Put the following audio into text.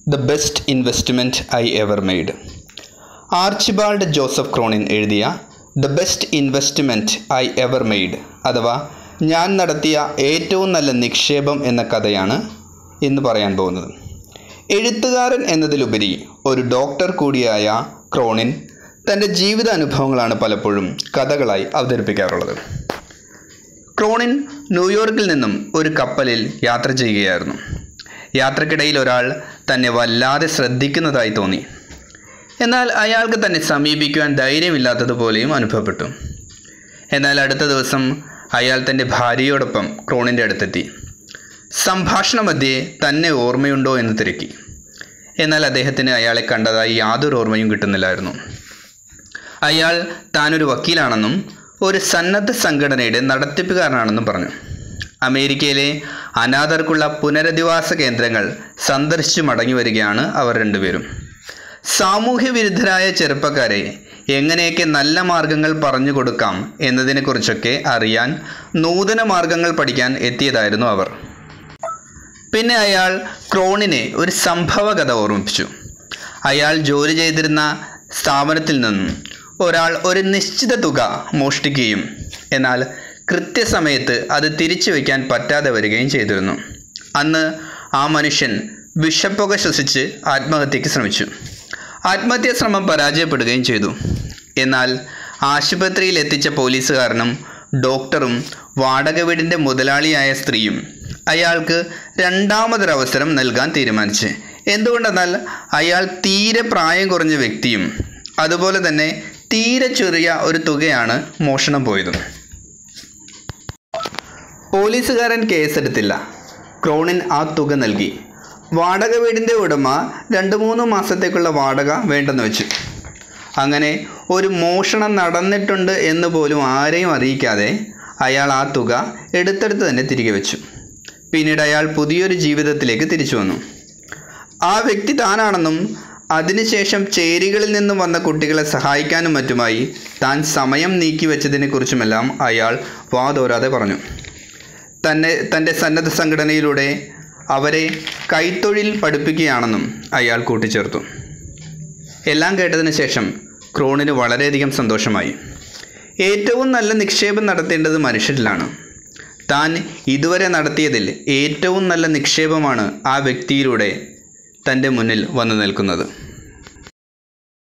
the best investment I ever made Archibald Joseph Cronin എഴുതിയ the best investment I ever made അഥവാ ഞാൻ നടത്തിയ ഏറ്റവും നല്ല നിക്ഷേപം എന്ന കഥയാണ് ഇന്ന് പറയാൻ പോകുന്നത് എഴുത്തുകാരൻ എന്നതിലുപരി ഒരു ഡോക്ടർ കൂടിയായ ക്രോണിൻ തൻ്റെ ജീവിത അനുഭവങ്ങളാണ് പലപ്പോഴും കഥകളായി അവതരിപ്പിക്കാറുള്ളത് ക്രോണിൻ ന്യൂയോർക്കിൽ നിന്നും ഒരു കപ്പലിൽ യാത്ര ചെയ്യുകയായിരുന്നു യാത്രക്കിടയിൽ ഒരാൾ തന്നെ വല്ലാതെ ശ്രദ്ധിക്കുന്നതായി തോന്നി എന്നാൽ അയാൾക്ക് തന്നെ സമീപിക്കുവാൻ ധൈര്യമില്ലാത്തതുപോലെയും അനുഭവപ്പെട്ടു എന്നാൽ അടുത്ത ദിവസം അയാൾ തൻ്റെ ഭാര്യയോടൊപ്പം ക്രോണിൻ്റെ അടുത്തെത്തി സംഭാഷണ മധ്യേ തന്നെ ഓർമ്മയുണ്ടോ എന്ന് തിരക്കി എന്നാൽ അദ്ദേഹത്തിന് അയാളെ കണ്ടതായി യാതൊരു ഓർമ്മയും കിട്ടുന്നില്ലായിരുന്നു അയാൾ താനൊരു വക്കീലാണെന്നും ഒരു സന്നദ്ധ സംഘടനയുടെ നടത്തിപ്പുകാരനാണെന്നും പറഞ്ഞു അമേരിക്കയിലെ അനാഥർക്കുള്ള പുനരധിവാസ കേന്ദ്രങ്ങൾ സന്ദർശിച്ചു മടങ്ങി വരികയാണ് അവർ രണ്ടുപേരും സാമൂഹ്യ വിരുദ്ധരായ ചെറുപ്പക്കാരെ എങ്ങനെയൊക്കെ നല്ല മാർഗങ്ങൾ പറഞ്ഞു കൊടുക്കാം എന്നതിനെക്കുറിച്ചൊക്കെ അറിയാൻ നൂതന മാർഗങ്ങൾ പഠിക്കാൻ എത്തിയതായിരുന്നു അവർ പിന്നെ അയാൾ ക്രോണിനെ ഒരു സംഭവ കഥ ഓർമ്മിപ്പിച്ചു അയാൾ ജോലി ചെയ്തിരുന്ന സ്ഥാപനത്തിൽ നിന്നും ഒരാൾ ഒരു നിശ്ചിത തുക മോഷ്ടിക്കുകയും എന്നാൽ കൃത്യസമയത്ത് അത് തിരിച്ചു വയ്ക്കാൻ പറ്റാതെ വരികയും ചെയ്തിരുന്നു അന്ന് ആ മനുഷ്യൻ വിഷപ്പുക ശ്വസിച്ച് ആത്മഹത്യക്ക് ശ്രമിച്ചു ആത്മഹത്യാ ശ്രമം പരാജയപ്പെടുകയും ചെയ്തു എന്നാൽ ആശുപത്രിയിൽ എത്തിച്ച പോലീസുകാരനും ഡോക്ടറും വാടക വീടിൻ്റെ മുതലാളിയായ സ്ത്രീയും അയാൾക്ക് രണ്ടാമതൊരവസരം നൽകാൻ തീരുമാനിച്ചു എന്തുകൊണ്ടെന്നാൽ അയാൾ തീരെ പ്രായം കുറഞ്ഞ വ്യക്തിയും അതുപോലെ തന്നെ തീരെ ചെറിയ ഒരു തുകയാണ് മോഷണം പോയതും പോലീസുകാരൻ കേസെടുത്തില്ല ക്രോണിൻ ആ തുക നൽകി വാടക വീടിൻ്റെ ഉടമ രണ്ട് മൂന്ന് മാസത്തേക്കുള്ള വാടക വേണ്ടെന്ന് വെച്ചു അങ്ങനെ ഒരു മോഷണം നടന്നിട്ടുണ്ട് എന്ന് പോലും ആരെയും അറിയിക്കാതെ അയാൾ ആ തുക എടുത്തെടുത്ത് തന്നെ തിരികെ വെച്ചു പിന്നീട് അയാൾ പുതിയൊരു ജീവിതത്തിലേക്ക് തിരിച്ചു വന്നു ആ വ്യക്തി താനാണെന്നും അതിനുശേഷം ചേരികളിൽ നിന്നും വന്ന കുട്ടികളെ സഹായിക്കാനും മറ്റുമായി താൻ സമയം നീക്കി വെച്ചതിനെക്കുറിച്ചുമെല്ലാം അയാൾ വാതോരാതെ പറഞ്ഞു തന്നെ തൻ്റെ സന്നദ്ധ സംഘടനയിലൂടെ അവരെ കൈത്തൊഴിൽ പഠിപ്പിക്കുകയാണെന്നും അയാൾ കൂട്ടിച്ചേർത്തു എല്ലാം കേട്ടതിന് ശേഷം ക്രോണിന് വളരെയധികം സന്തോഷമായി ഏറ്റവും നല്ല നിക്ഷേപം നടത്തേണ്ടത് മനുഷ്യരിലാണ് താൻ ഇതുവരെ നടത്തിയതിൽ ഏറ്റവും നല്ല നിക്ഷേപമാണ് ആ വ്യക്തിയിലൂടെ തൻ്റെ മുന്നിൽ വന്നു നിൽക്കുന്നത്